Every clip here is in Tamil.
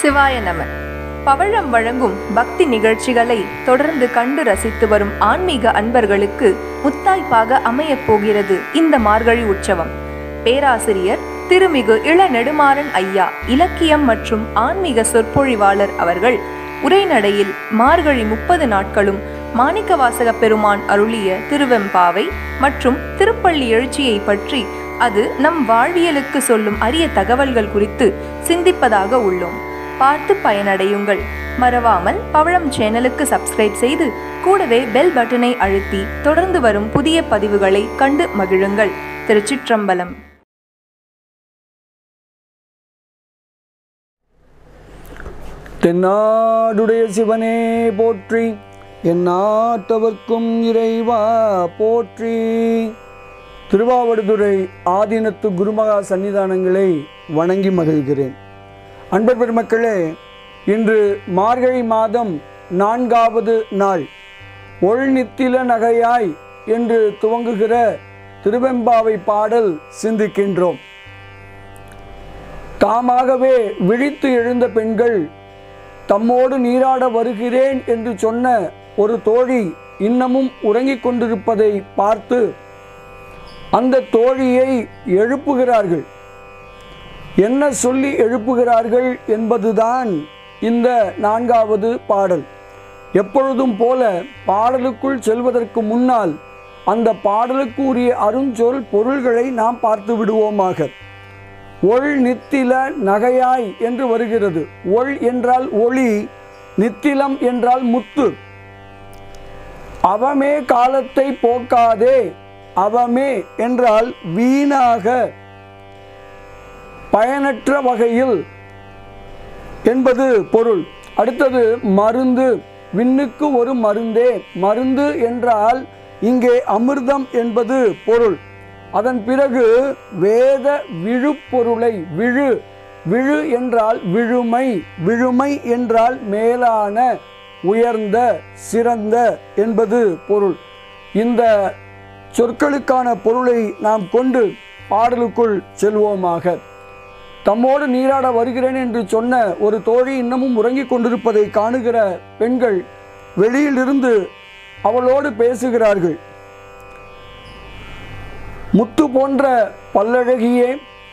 சிவாய நம பவழம் வழங்கும் பக்தி நிகழ்ச்சிகளை தொடர்ந்து கண்டு ரசித்து வரும் ஆன்மீக அன்பர்களுக்கு முத்தாய்ப்பாக அமையப் போகிறது இந்த மார்கழி உற்சவம் பேராசிரியர் திருமிகு இள நெடுமாறன் ஐயா இலக்கியம் மற்றும் ஆன்மீக சொற்பொழிவாளர் அவர்கள் உரைநடையில் மார்கழி முப்பது நாட்களும் மாணிக்கவாசக பெருமான் அருளிய திருவெம்பாவை மற்றும் திருப்பள்ளி எழுச்சியை பற்றி அது நம் வாழ்வியலுக்கு சொல்லும் அரிய தகவல்கள் குறித்து சிந்திப்பதாக உள்ளோம் பார்த்து பயனடையுங்கள் மறவாமல் பவழம் சேனலுக்கு சப்ஸ்கிரைப் செய்து கூடவே பெல் பட்டனை அழுத்தி தொடர்ந்து வரும் புதிய பதிவுகளை கண்டு மகிழுங்கள் திருச்சிற்றம்பலம் தென்னாடுடைய சிவனே போற்றி எந்நாட்டவர்க்கும் இறைவா போற்றி திருவாவடுதுறை ஆதீனத்து குருமகா சன்னிதானங்களை வணங்கி மகிழ்கிறேன் அன்பர் பெருமக்களே இன்று மார்கழி மாதம் நான்காவது நாள் ஒள்நித்தில நகையாய் என்று துவங்குகிற திருவெம்பாவை பாடல் சிந்திக்கின்றோம் தாமாகவே விழித்து எழுந்த பெண்கள் தம்மோடு நீராட வருகிறேன் என்று சொன்ன ஒரு தோழி இன்னமும் உறங்கிக் கொண்டிருப்பதை பார்த்து அந்த தோழியை எழுப்புகிறார்கள் என்ன சொல்லி எழுப்புகிறார்கள் என்பதுதான் இந்த நான்காவது பாடல் எப்பொழுதும் போல பாடலுக்குள் செல்வதற்கு முன்னால் அந்த பாடலுக்கு உரிய அருஞ்சொல் பொருள்களை நாம் பார்த்து விடுவோமாக ஒள் நித்தில நகையாய் என்று வருகிறது ஒள் என்றால் ஒளி நித்திலம் என்றால் முத்து அவமே காலத்தை போக்காதே அவமே என்றால் வீணாக பயனற்ற வகையில் என்பது பொருள் அடுத்தது மருந்து விண்ணுக்கு ஒரு மருந்தே மருந்து என்றால் இங்கே அமிர்தம் என்பது பொருள் அதன் பிறகு வேத விழுப்பொருளை விழு விழு என்றால் விழுமை விழுமை என்றால் மேலான உயர்ந்த சிறந்த என்பது பொருள் இந்த சொற்களுக்கான பொருளை நாம் கொண்டு பாடலுக்குள் செல்வோமாக தம்மோடு நீராட வருகிறேன் என்று சொன்ன ஒரு தோழி இன்னமும் உறங்கிக் கொண்டிருப்பதை காணுகிற பெண்கள் வெளியிலிருந்து அவளோடு பேசுகிறார்கள் முத்து போன்ற பல்லழகியே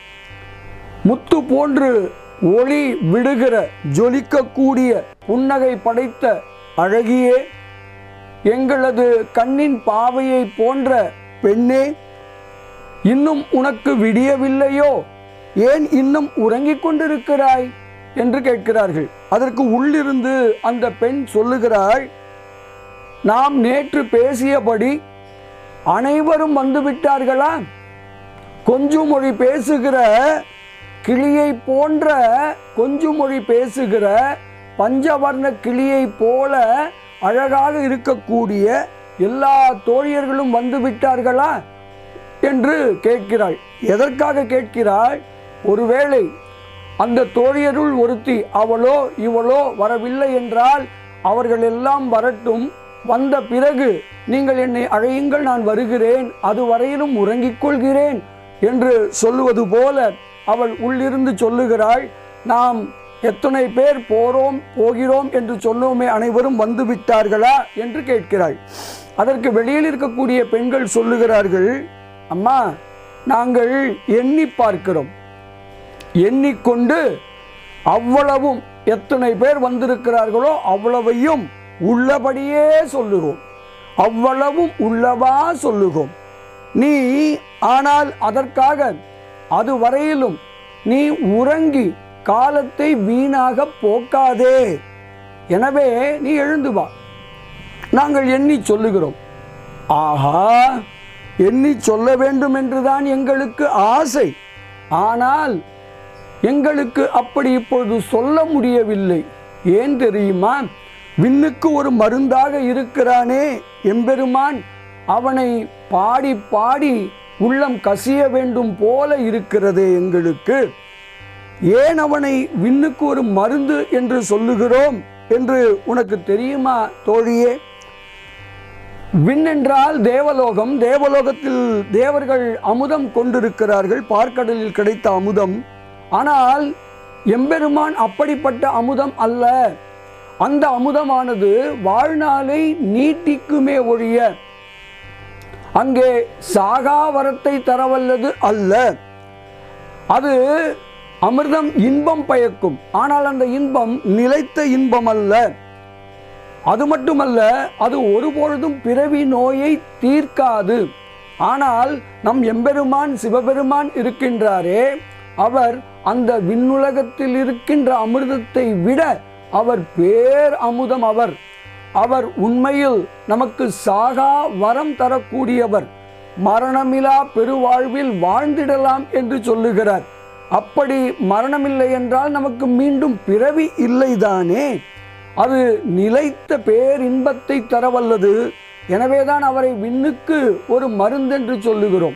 முத்து போன்று ஒளி விடுகிற ஜொலிக்கக்கூடிய புன்னகை படைத்த அழகியே எங்களது கண்ணின் பாவையை போன்ற பெண்ணே இன்னும் உனக்கு விடியவில்லையோ ஏன் இன்னும் உறங்கிக் கொண்டிருக்கிறாய் என்று கேட்கிறார்கள் அதற்கு உள்ளிருந்து அந்த பெண் சொல்லுகிறாள் நாம் நேற்று பேசியபடி அனைவரும் வந்து விட்டார்களா கொஞ்சு மொழி பேசுகிற கிளியை போன்ற கொஞ்சு மொழி பேசுகிற பஞ்சவர்ண கிளியை போல அழகாக இருக்கக்கூடிய எல்லா தோழியர்களும் வந்து விட்டார்களா என்று கேட்கிறாள் எதற்காக கேட்கிறாள் ஒருவேளை அந்த தோழியருள் ஒருத்தி அவளோ இவளோ வரவில்லை என்றால் அவர்கள் எல்லாம் வரட்டும் வந்த பிறகு நீங்கள் என்னை அழையுங்கள் நான் வருகிறேன் அதுவரையிலும் உறங்கிக் கொள்கிறேன் என்று சொல்லுவது போல அவள் உள்ளிருந்து சொல்லுகிறாள் நாம் எத்தனை பேர் போறோம் போகிறோம் என்று சொன்னோமே அனைவரும் வந்து விட்டார்களா என்று கேட்கிறாள் அதற்கு வெளியில் இருக்கக்கூடிய பெண்கள் சொல்லுகிறார்கள் அம்மா நாங்கள் எண்ணி பார்க்கிறோம் எண்ணிக்கொண்டு அவ்வளவும் எத்தனை பேர் வந்திருக்கிறார்களோ அவ்வளவையும் உள்ளபடியே சொல்லுகிறோம் அவ்வளவும் உள்ளவா சொல்லுகிறோம் நீ ஆனால் அதற்காக அது வரையிலும் நீ உறங்கி காலத்தை வீணாக போக்காதே எனவே நீ எழுந்து வா நாங்கள் எண்ணி சொல்லுகிறோம் ஆஹா எண்ணி சொல்ல வேண்டும் என்றுதான் எங்களுக்கு ஆசை ஆனால் எங்களுக்கு அப்படி இப்பொழுது சொல்ல முடியவில்லை ஏன் தெரியுமா விண்ணுக்கு ஒரு மருந்தாக இருக்கிறானே எம்பெருமான் அவனை பாடி பாடி உள்ளம் கசிய வேண்டும் போல இருக்கிறதே எங்களுக்கு ஏன் அவனை விண்ணுக்கு ஒரு மருந்து என்று சொல்லுகிறோம் என்று உனக்கு தெரியுமா தோழியே விண் என்றால் தேவலோகம் தேவலோகத்தில் தேவர்கள் அமுதம் கொண்டிருக்கிறார்கள் பார்க்கடலில் கிடைத்த அமுதம் ஆனால் எம்பெருமான் அப்படிப்பட்ட அமுதம் அல்ல அந்த அமுதமானது வாழ்நாளை நீட்டிக்குமே ஒழிய அங்கே சாகாவரத்தை தரவல்லது அல்ல அது அமிர்தம் இன்பம் பயக்கும் ஆனால் அந்த இன்பம் நிலைத்த இன்பம் அல்ல அது மட்டுமல்ல அது ஒருபொழுதும் பிறவி நோயை தீர்க்காது ஆனால் நம் எம்பெருமான் சிவபெருமான் இருக்கின்றாரே அவர் அந்த விண்ணுலகத்தில் இருக்கின்ற அமிர்தத்தை விட அவர் பேர் அமுதம் அவர் அவர் உண்மையில் நமக்கு சாகா வரம் தரக்கூடியவர் மரணமிலா பெருவாழ்வில் வாழ்ந்திடலாம் என்று சொல்லுகிறார் அப்படி மரணமில்லை என்றால் நமக்கு மீண்டும் பிறவி இல்லைதானே அது நிலைத்த பேரின்பத்தை தரவல்லது எனவேதான் அவரை விண்ணுக்கு ஒரு மருந்தென்று சொல்லுகிறோம்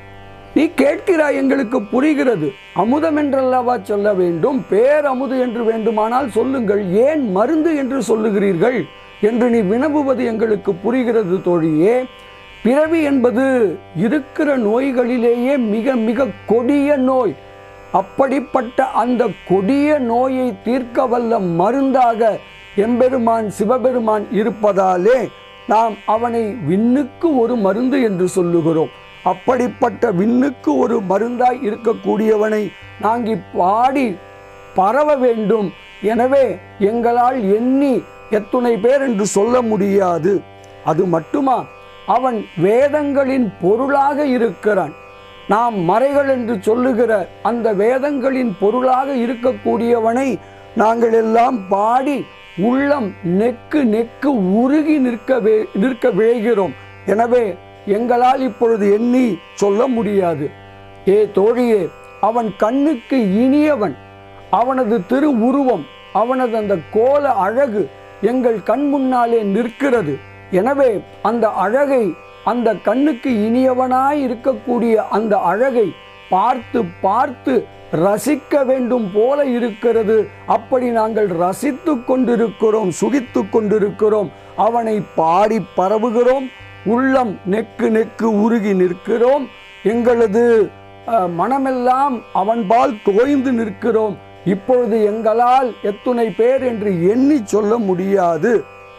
நீ கேட்கிறாய் எங்களுக்கு புரிகிறது அமுதம் என்றல்லவா சொல்ல வேண்டும் பேரமுது என்று வேண்டுமானால் சொல்லுங்கள் ஏன் மருந்து என்று சொல்லுகிறீர்கள் என்று நீ வினவுவது எங்களுக்கு புரிகிறது தோழியே பிறவி என்பது இருக்கிற நோய்களிலேயே மிக மிக கொடிய நோய் அப்படிப்பட்ட அந்த கொடிய நோயை தீர்க்க வல்ல மருந்தாக எம்பெருமான் சிவபெருமான் இருப்பதாலே நாம் அவனை விண்ணுக்கு ஒரு மருந்து என்று சொல்லுகிறோம் அப்படிப்பட்ட விண்ணுக்கு ஒரு மருந்தாய் இருக்கக்கூடியவனை நாங்கி பாடி பரவ வேண்டும் எனவே எங்களால் எண்ணி எத்துணை பேர் என்று சொல்ல முடியாது அது மட்டுமா அவன் வேதங்களின் பொருளாக இருக்கிறான் நாம் மறைகள் என்று சொல்லுகிற அந்த வேதங்களின் பொருளாக இருக்கக்கூடியவனை நாங்கள் எல்லாம் பாடி உள்ளம் நெக்கு நெக்கு உருகி நிற்க வே- நிற்க விழைகிறோம் எனவே எங்களால் இப்பொழுது எண்ணி சொல்ல முடியாது ஏ தோழியே அவன் கண்ணுக்கு இனியவன் அவனது திரு உருவம் அவனது அந்த கோல அழகு எங்கள் கண் முன்னாலே நிற்கிறது எனவே அந்த அழகை அந்த கண்ணுக்கு இனியவனாய் இருக்கக்கூடிய அந்த அழகை பார்த்து பார்த்து ரசிக்க வேண்டும் போல இருக்கிறது அப்படி நாங்கள் ரசித்து கொண்டிருக்கிறோம் சுகித்து கொண்டிருக்கிறோம் அவனை பாடி பரவுகிறோம் உள்ளம் நெக்கு நெக்கு உருகி நிற்கிறோம் எங்களது அஹ், மனமெல்லாம் அவன்பால் தோய்ந்து நிற்கிறோம் இப்பொழுது எங்களால் எத்துணை பேர் என்று எண்ணி சொல்ல முடியாது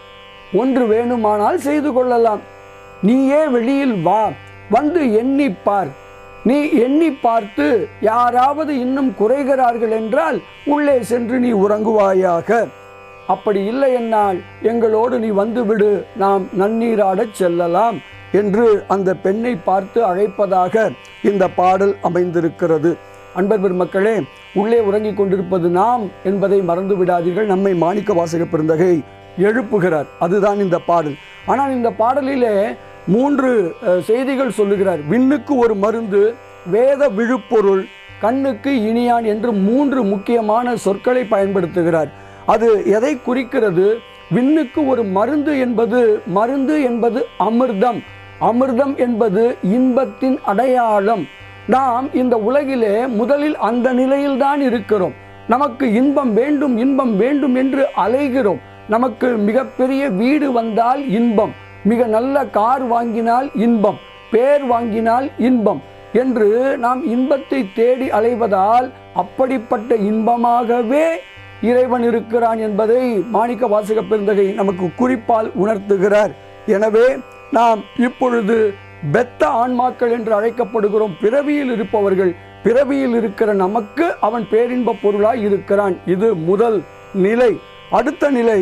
ஒன்று வேணுமானால் செய்து கொள்ளலாம் நீயே வெளியில் வா வந்து எண்ணி பார் நீ எண்ணி பார்த்து யாராவது இன்னும் குறைகிறார்கள் என்றால் உள்ளே சென்று நீ உறங்குவாயாக அப்படி இல்லை என்னால் எங்களோடு நீ வந்துவிடு நாம் நன்னீராடச் செல்லலாம் என்று அந்த பெண்ணை பார்த்து அழைப்பதாக இந்த பாடல் அமைந்திருக்கிறது அன்பர் பெருமக்களே உள்ளே உறங்கிக் கொண்டிருப்பது நாம் என்பதை மறந்து விடாதீர்கள் நம்மை மாணிக்க வாசக பெருந்தகை எழுப்புகிறார் அதுதான் இந்த பாடல் ஆனால் இந்த பாடலிலே மூன்று அஹ், செய்திகள் சொல்லுகிறார் விண்ணுக்கு ஒரு மருந்து வேத விழுப்பொருள் கண்ணுக்கு இனியான் என்று மூன்று முக்கியமான சொற்களை பயன்படுத்துகிறார் அது எதை குறிக்கிறது விண்ணுக்கு ஒரு மருந்து என்பது மருந்து என்பது அமிர்தம் அமிர்தம் என்பது இன்பத்தின் அடையாளம் நாம் இந்த உலகிலே முதலில் அந்த நிலையில்தான் இருக்கிறோம் நமக்கு இன்பம் வேண்டும் இன்பம் வேண்டும் என்று அலைகிறோம் நமக்கு மிகப்பெரிய வீடு வந்தால் இன்பம் மிக நல்ல கார் வாங்கினால் இன்பம் பேர் வாங்கினால் இன்பம் என்று நாம் இன்பத்தை தேடி அலைவதால் அப்படிப்பட்ட இன்பமாகவே இறைவன் இருக்கிறான் என்பதை மாணிக்க வாசக பெருந்தகை நமக்கு குறிப்பால் உணர்த்துகிறார் எனவே நாம் இப்பொழுது பெத்த ஆன்மாக்கள் என்று அழைக்கப்படுகிறோம் பிறவியில் இருப்பவர்கள் பிறவியில் இருக்கிற நமக்கு அவன் பேரின்ப பொருளாய் இருக்கிறான் இது முதல் நிலை அடுத்த நிலை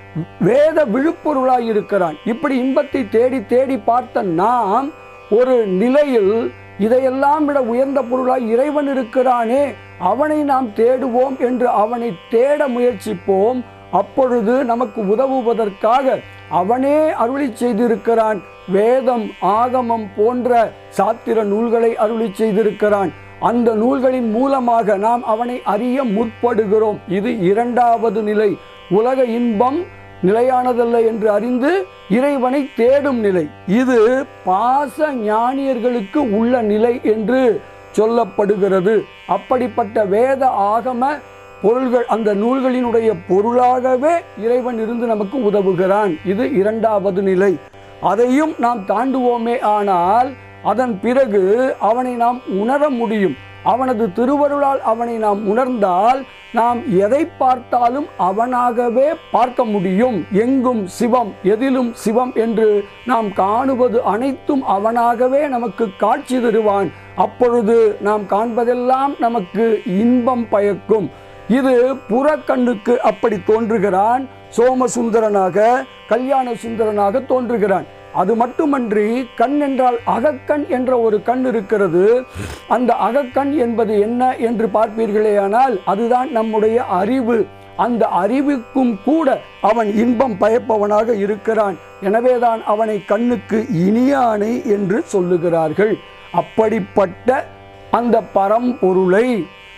வேத விழுப்பொருளாய் இருக்கிறான் இப்படி இன்பத்தை தேடி தேடி பார்த்த நாம் ஒரு நிலையில் இதையெல்லாம் விட உயர்ந்த பொருளாய் இறைவன் இருக்கிறானே அவனை நாம் தேடுவோம் என்று அவனை தேட முயற்சிப்போம் அப்பொழுது நமக்கு உதவுவதற்காக அவனே அருளி செய்திருக்கிறான் வேதம் ஆகமம் போன்ற சாத்திர நூல்களை அருளி செய்திருக்கிறான் அந்த நூல்களின் மூலமாக நாம் அவனை அறிய முற்படுகிறோம் இது இரண்டாவது நிலை உலக இன்பம் நிலையானதல்ல என்று அறிந்து இறைவனை தேடும் நிலை இது பாச ஞானியர்களுக்கு உள்ள நிலை என்று சொல்லப்படுகிறது அப்படிப்பட்ட வேத ஆகம பொருள்கள் அந்த நூல்களினுடைய பொருளாகவே இறைவன் இருந்து நமக்கு உதவுகிறான் இது இரண்டாவது நிலை அதையும் நாம் தாண்டுவோமே ஆனால் அதன் பிறகு அவனை நாம் உணர முடியும் அவனது திருவருளால் அவனை நாம் உணர்ந்தால் நாம் எதை பார்த்தாலும் அவனாகவே பார்க்க முடியும் எங்கும் சிவம் எதிலும் சிவம் என்று நாம் காணுவது அனைத்தும் அவனாகவே நமக்கு காட்சி தருவான் அப்பொழுது நாம் காண்பதெல்லாம் நமக்கு இன்பம் பயக்கும் இது புறக்கண்ணுக்கு அப்படி தோன்றுகிறான் சோமசுந்தரனாக கல்யாண சுந்தரனாக தோன்றுகிறான் அது மட்டுமன்றி கண் என்றால் அகக்கண் என்ற ஒரு கண் இருக்கிறது அந்த அகக்கண் என்பது என்ன என்று பார்ப்பீர்களேயானால் அதுதான் நம்முடைய அறிவு அந்த அறிவுக்கும் கூட அவன் இன்பம் பயப்பவனாக இருக்கிறான் எனவேதான் அவனை கண்ணுக்கு இனியானை என்று சொல்லுகிறார்கள் அப்படிப்பட்ட அந்த பரம்பொருளை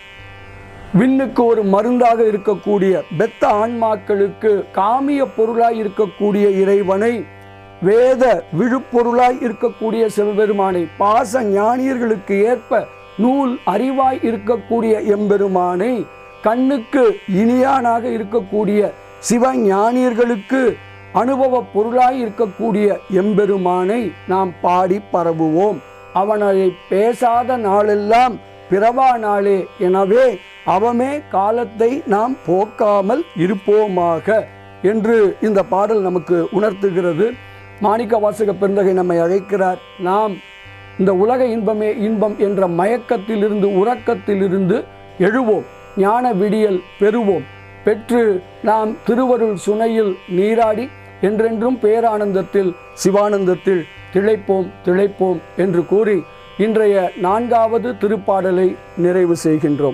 விண்ணுக்கு ஒரு மருந்தாக இருக்கக்கூடிய பெத்த ஆன்மாக்களுக்கு காமிய பொருளாய் இருக்கக்கூடிய இறைவனை வேத விழுப்பொருளாய் இருக்கக்கூடிய சிவபெருமானை பாச ஞானியர்களுக்கு ஏற்ப நூல் அறிவாய் இருக்கக்கூடிய எம்பெருமானை கண்ணுக்கு இனியானாக இருக்கக்கூடிய சிவஞானியர்களுக்கு அனுபவ பொருளாய் இருக்கக்கூடிய எம்பெருமானை நாம் பாடி பரவுவோம் அவனை பேசாத நாளெல்லாம் பிறவா நாளே எனவே அவமே காலத்தை நாம் போக்காமல் இருப்போமாக என்று இந்த பாடல் நமக்கு உணர்த்துகிறது மாணிக்க வாசக பெருந்தகை நம்மை அழைக்கிறார் நாம் இந்த உலக இன்பமே இன்பம் என்ற மயக்கத்திலிருந்து உறக்கத்திலிருந்து எழுவோம் ஞான விடியல் பெறுவோம் பெற்று நாம் திருவருள் சுனையில் நீராடி என்றென்றும் பேரானந்தத்தில் சிவானந்தத்தில் திளைப்போம் திளைப்போம் என்று கூறி இன்றைய நான்காவது திருப்பாடலை நிறைவு செய்கின்றோம்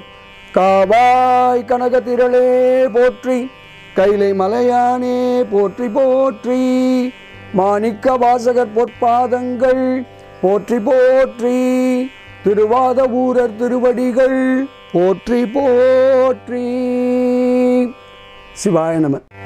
காவாய் கனகத்திரளே போற்றி கைலை மலையானே போற்றி போற்றி மாணிக்க வாசகர் பொற்பாதங்கள் போற்றி போற்றி திருவாத ஊரர் திருவடிகள் போற்றி போற்றி சிவாய நம